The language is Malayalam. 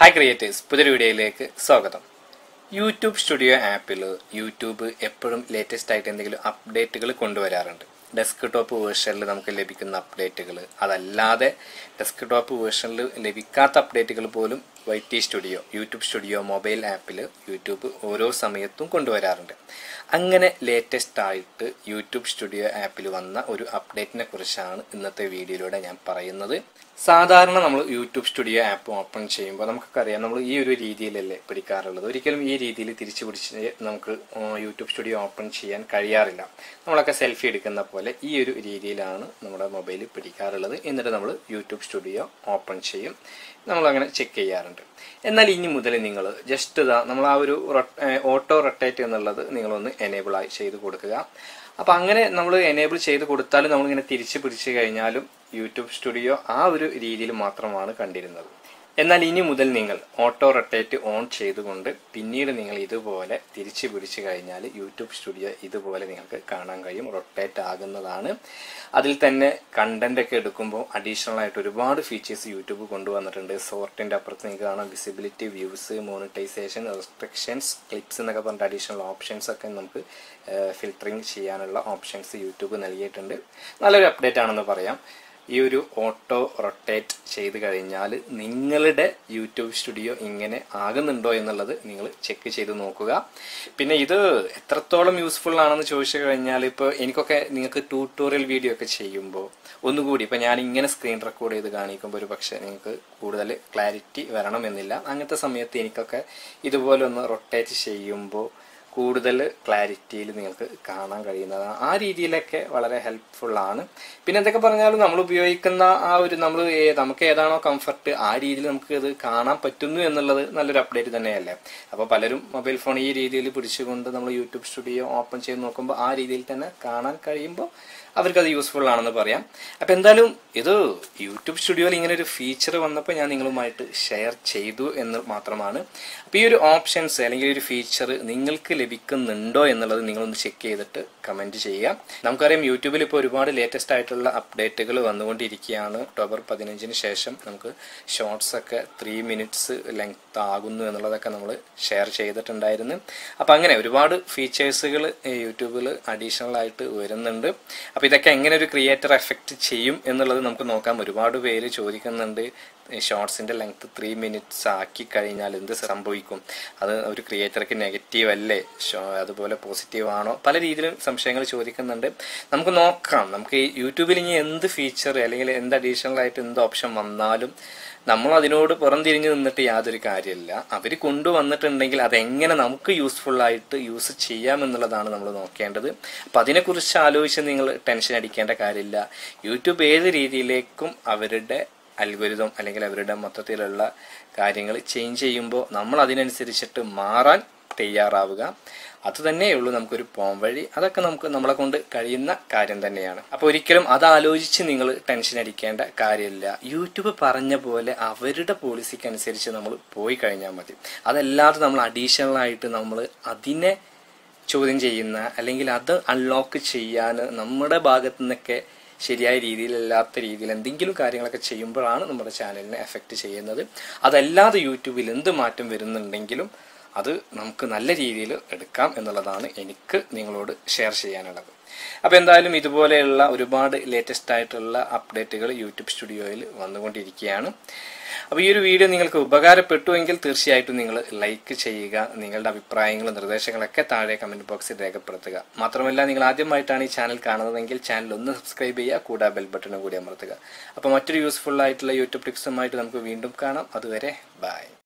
ഹായ് ക്രിയേറ്റേഴ്സ് പുതിയൊരു വീഡിയോയിലേക്ക് സ്വാഗതം യൂട്യൂബ് സ്റ്റുഡിയോ ആപ്പിൽ യൂട്യൂബ് എപ്പോഴും ലേറ്റസ്റ്റ് ആയിട്ട് എന്തെങ്കിലും അപ്ഡേറ്റുകൾ കൊണ്ടുവരാറുണ്ട് ഡെസ്ക് ടോപ്പ് വേർഷനിൽ നമുക്ക് ലഭിക്കുന്ന അപ്ഡേറ്റുകൾ അതല്ലാതെ ഡെസ്ക് ടോപ്പ് വേർഷനിൽ ലഭിക്കാത്ത അപ്ഡേറ്റുകൾ പോലും Y T studio YouTube studio mobile ആപ്പിൽ യൂട്യൂബ് ഓരോ സമയത്തും കൊണ്ടുവരാറുണ്ട് അങ്ങനെ ലേറ്റസ്റ്റ് ആയിട്ട് യൂട്യൂബ് സ്റ്റുഡിയോ ആപ്പിൽ വന്ന ഒരു അപ്ഡേറ്റിനെ കുറിച്ചാണ് ഇന്നത്തെ വീഡിയോയിലൂടെ ഞാൻ പറയുന്നത് സാധാരണ നമ്മൾ യൂട്യൂബ് സ്റ്റുഡിയോ ആപ്പ് ഓപ്പൺ ചെയ്യുമ്പോൾ നമുക്കൊക്കെ അറിയാം നമ്മൾ ഈ ഒരു രീതിയിലല്ലേ പിടിക്കാറുള്ളത് ഒരിക്കലും ഈ രീതിയിൽ തിരിച്ചു പിടിച്ച് നമുക്ക് യൂട്യൂബ് സ്റ്റുഡിയോ ഓപ്പൺ ചെയ്യാൻ കഴിയാറില്ല നമ്മളൊക്കെ സെൽഫി എടുക്കുന്ന പോലെ ഈ ഒരു രീതിയിലാണ് നമ്മുടെ മൊബൈൽ പിടിക്കാറുള്ളത് എന്നിട്ട് നമ്മൾ യൂട്യൂബ് സ്റ്റുഡിയോ ഓപ്പൺ ചെയ്യും നമ്മളങ്ങനെ ചെക്ക് ചെയ്യാറുണ്ട് എന്നാൽ ഇനി മുതൽ നിങ്ങൾ ജസ്റ്റ് ഇതാ നമ്മൾ ആ ഒരു ഓട്ടോ റൊട്ടേറ്റ് എന്നുള്ളത് നിങ്ങളൊന്ന് എനേബിൾ ആയി ചെയ്ത് കൊടുക്കുക അപ്പം അങ്ങനെ നമ്മൾ എനേബിൾ ചെയ്ത് കൊടുത്താലും നമ്മളിങ്ങനെ തിരിച്ച് പിടിച്ചു കഴിഞ്ഞാലും യൂട്യൂബ് സ്റ്റുഡിയോ ആ ഒരു രീതിയിൽ മാത്രമാണ് കണ്ടിരുന്നത് എന്നാൽ ഇനി മുതൽ നിങ്ങൾ ഓട്ടോ റൊട്ടേറ്റ് ഓൺ ചെയ്തുകൊണ്ട് പിന്നീട് നിങ്ങൾ ഇതുപോലെ തിരിച്ചു പിടിച്ചു കഴിഞ്ഞാൽ യൂട്യൂബ് സ്റ്റുഡിയോ ഇതുപോലെ നിങ്ങൾക്ക് കാണാൻ കഴിയും റൊട്ടേറ്റ് ആകുന്നതാണ് അതിൽ തന്നെ കണ്ടന്റ് ഒക്കെ എടുക്കുമ്പോൾ അഡീഷണൽ ആയിട്ട് ഒരുപാട് ഫീച്ചേഴ്സ് യൂട്യൂബ് കൊണ്ടുവന്നിട്ടുണ്ട് സോർട്ടിന്റെ അപ്പുറത്ത് നിങ്ങൾക്ക് കാണാം visibility views monetisation restrictions clips എന്നൊക്കെ പറഞ്ഞിട്ട് അഡീഷണൽ ഓപ്ഷൻസ് ഒക്കെ നമുക്ക് ഫിൽറ്ററിങ് ചെയ്യാനുള്ള ഓപ്ഷൻസ് യൂട്യൂബ് നൽകിയിട്ടുണ്ട് നല്ലൊരു അപ്ഡേറ്റ് ആണെന്ന് പറയാം ഈ ഒരു ഓട്ടോ റൊട്ടേറ്റ് ചെയ്ത് കഴിഞ്ഞാൽ നിങ്ങളുടെ യൂട്യൂബ് സ്റ്റുഡിയോ ഇങ്ങനെ ആകുന്നുണ്ടോ എന്നുള്ളത് നിങ്ങൾ ചെക്ക് ചെയ്ത് നോക്കുക പിന്നെ ഇത് എത്രത്തോളം യൂസ്ഫുൾ ആണെന്ന് ചോദിച്ചു കഴിഞ്ഞാൽ ഇപ്പോൾ എനിക്കൊക്കെ നിങ്ങൾക്ക് ട്യൂട്ടോറിയൽ വീഡിയോ ഒക്കെ ചെയ്യുമ്പോൾ ഒന്നുകൂടി ഇപ്പം ഞാൻ ഇങ്ങനെ സ്ക്രീൻ റെക്കോർഡ് ചെയ്ത് കാണിക്കുമ്പോൾ ഒരു പക്ഷേ നിങ്ങൾക്ക് കൂടുതൽ ക്ലാരിറ്റി വരണമെന്നില്ല അങ്ങനത്തെ സമയത്ത് എനിക്കൊക്കെ ഇതുപോലെ ഒന്ന് റൊട്ടേറ്റ് ചെയ്യുമ്പോൾ കൂടുതൽ ക്ലാരിറ്റിയിൽ നിങ്ങൾക്ക് കാണാൻ കഴിയുന്നതാണ് ആ രീതിയിലൊക്കെ വളരെ ഹെൽപ്ഫുൾ ആണ് പിന്നെ എന്തൊക്കെ പറഞ്ഞാലും നമ്മൾ ഉപയോഗിക്കുന്ന ആ ഒരു നമ്മൾ നമുക്ക് ഏതാണോ കംഫർട്ട് ആ രീതിയിൽ നമുക്ക് ഇത് കാണാൻ പറ്റുന്നു എന്നുള്ളത് നല്ലൊരു അപ്ഡേറ്റ് തന്നെയല്ലേ അപ്പോൾ പലരും മൊബൈൽ ഫോൺ ഈ രീതിയിൽ പിടിച്ചുകൊണ്ട് നമ്മൾ യൂട്യൂബ് സ്റ്റുഡിയോ ഓപ്പൺ ചെയ്ത് നോക്കുമ്പോൾ ആ രീതിയിൽ തന്നെ കാണാൻ കഴിയുമ്പോൾ അവർക്കത് യൂസ്ഫുൾ ആണെന്ന് പറയാം അപ്പം എന്തായാലും ഇത് യൂട്യൂബ് സ്റ്റുഡിയോയിൽ ഇങ്ങനെ ഒരു ഫീച്ചർ വന്നപ്പോൾ ഞാൻ നിങ്ങളുമായിട്ട് ഷെയർ ചെയ്തു എന്ന് മാത്രമാണ് അപ്പോൾ ഈ ഒരു ഓപ്ഷൻസ് അല്ലെങ്കിൽ ഒരു ഫീച്ചർ നിങ്ങൾക്ക് ലഭിക്കുന്നുണ്ടോ എന്നുള്ളത് നിങ്ങളൊന്ന് ചെക്ക് ചെയ്തിട്ട് കമൻറ്റ് ചെയ്യുക നമുക്കറിയാം യൂട്യൂബിൽ ഇപ്പോൾ ഒരുപാട് ലേറ്റസ്റ്റ് ആയിട്ടുള്ള അപ്ഡേറ്റുകൾ വന്നുകൊണ്ടിരിക്കുകയാണ് ഒക്ടോബർ പതിനഞ്ചിന് ശേഷം നമുക്ക് ഷോർട്സ് ഒക്കെ ത്രീ മിനിറ്റ്സ് ലെങ്ത് ആകുന്നു എന്നുള്ളതൊക്കെ നമ്മൾ ഷെയർ ചെയ്തിട്ടുണ്ടായിരുന്നു അപ്പം അങ്ങനെ ഒരുപാട് ഫീച്ചേഴ്സുകൾ യൂട്യൂബിൽ അഡീഷണൽ ആയിട്ട് വരുന്നുണ്ട് അപ്പോൾ ഇതൊക്കെ എങ്ങനെ ഒരു ക്രിയേറ്റർ എഫക്റ്റ് ചെയ്യും എന്നുള്ളത് നമുക്ക് നോക്കാം ഒരുപാട് പേര് ചോദിക്കുന്നുണ്ട് ഷോർട്സിന്റെ ലെങ്ത് ത്രീ മിനിറ്റ്സ് ആക്കി കഴിഞ്ഞാൽ എന്ത് സംഭവിക്കും അത് ഒരു ക്രിയേറ്റർക്ക് നെഗറ്റീവ് അല്ലേ അതുപോലെ പോസിറ്റീവ് ആണോ പല രീതിയിലും സംശയങ്ങൾ ചോദിക്കുന്നുണ്ട് നമുക്ക് നോക്കാം നമുക്ക് ഈ യൂട്യൂബിൽ ഇനി എന്ത് ഫീച്ചർ അല്ലെങ്കിൽ എന്ത് അഡീഷണൽ ആയിട്ട് എന്ത് ഓപ്ഷൻ വന്നാലും നമ്മൾ അതിനോട് പുറംതിരിഞ്ഞു നിന്നിട്ട് യാതൊരു കാര്യമില്ല അവർ കൊണ്ടുവന്നിട്ടുണ്ടെങ്കിൽ അതെങ്ങനെ നമുക്ക് യൂസ്ഫുൾ ആയിട്ട് യൂസ് ചെയ്യാമെന്നുള്ളതാണ് നമ്മൾ നോക്കേണ്ടത് അപ്പം അതിനെക്കുറിച്ച് ആലോചിച്ച് നിങ്ങൾ ടെൻഷൻ അടിക്കേണ്ട കാര്യമില്ല യൂട്യൂബ് ഏത് രീതിയിലേക്കും അവരുടെ അൽഗോരിതം അല്ലെങ്കിൽ അവരുടെ മൊത്തത്തിലുള്ള കാര്യങ്ങൾ ചേഞ്ച് ചെയ്യുമ്പോൾ നമ്മൾ അതിനനുസരിച്ചിട്ട് മാറാൻ തയ്യാറാവുക അത് തന്നെയുള്ളൂ നമുക്കൊരു പോം വഴി അതൊക്കെ നമുക്ക് നമ്മളെ കൊണ്ട് കഴിയുന്ന കാര്യം തന്നെയാണ് അപ്പോൾ ഒരിക്കലും അത് ആലോചിച്ച് നിങ്ങൾ ടെൻഷൻ അടിക്കേണ്ട കാര്യമില്ല യൂട്യൂബ് പറഞ്ഞ പോലെ അവരുടെ പോളിസിക്ക് അനുസരിച്ച് നമ്മൾ പോയി കഴിഞ്ഞാൽ മതി അതല്ലാതെ നമ്മൾ അഡീഷണൽ ആയിട്ട് നമ്മൾ അതിനെ ചോദ്യം ചെയ്യുന്ന അല്ലെങ്കിൽ അത് അൺലോക്ക് ചെയ്യാൻ നമ്മുടെ ഭാഗത്തു നിന്നൊക്കെ ശരിയായ രീതിയിലല്ലാത്ത രീതിയിൽ എന്തെങ്കിലും കാര്യങ്ങളൊക്കെ ചെയ്യുമ്പോഴാണ് നമ്മുടെ ചാനലിനെ എഫക്റ്റ് ചെയ്യുന്നത് അതല്ലാതെ യൂട്യൂബിൽ എന്ത് മാറ്റം വരുന്നുണ്ടെങ്കിലും അത് നമുക്ക് നല്ല രീതിയിൽ എടുക്കാം എന്നുള്ളതാണ് എനിക്ക് നിങ്ങളോട് ഷെയർ ചെയ്യാനുള്ളത് അപ്പോൾ എന്തായാലും ഇതുപോലെയുള്ള ഒരുപാട് ലേറ്റസ്റ്റ് ആയിട്ടുള്ള അപ്ഡേറ്റുകൾ യൂട്യൂബ് സ്റ്റുഡിയോയിൽ വന്നുകൊണ്ടിരിക്കുകയാണ് അപ്പോൾ ഈ ഒരു വീഡിയോ നിങ്ങൾക്ക് ഉപകാരപ്പെട്ടുവെങ്കിൽ തീർച്ചയായിട്ടും നിങ്ങൾ ലൈക്ക് ചെയ്യുക നിങ്ങളുടെ അഭിപ്രായങ്ങളും നിർദ്ദേശങ്ങളൊക്കെ താഴെ കമൻറ്റ് ബോക്സിൽ രേഖപ്പെടുത്തുക മാത്രമല്ല നിങ്ങൾ ആദ്യമായിട്ടാണ് ഈ ചാനൽ കാണുന്നതെങ്കിൽ ചാനൽ ഒന്ന് സബ്സ്ക്രൈബ് ചെയ്യുക കൂടാതെ ബെൽ ബട്ടണും കൂടി അമർത്തുക അപ്പോൾ മറ്റൊരു യൂസ്ഫുൾ ആയിട്ടുള്ള യൂട്യൂബ് ടിപ്സുമായിട്ട് നമുക്ക് വീണ്ടും കാണാം അതുവരെ ബൈ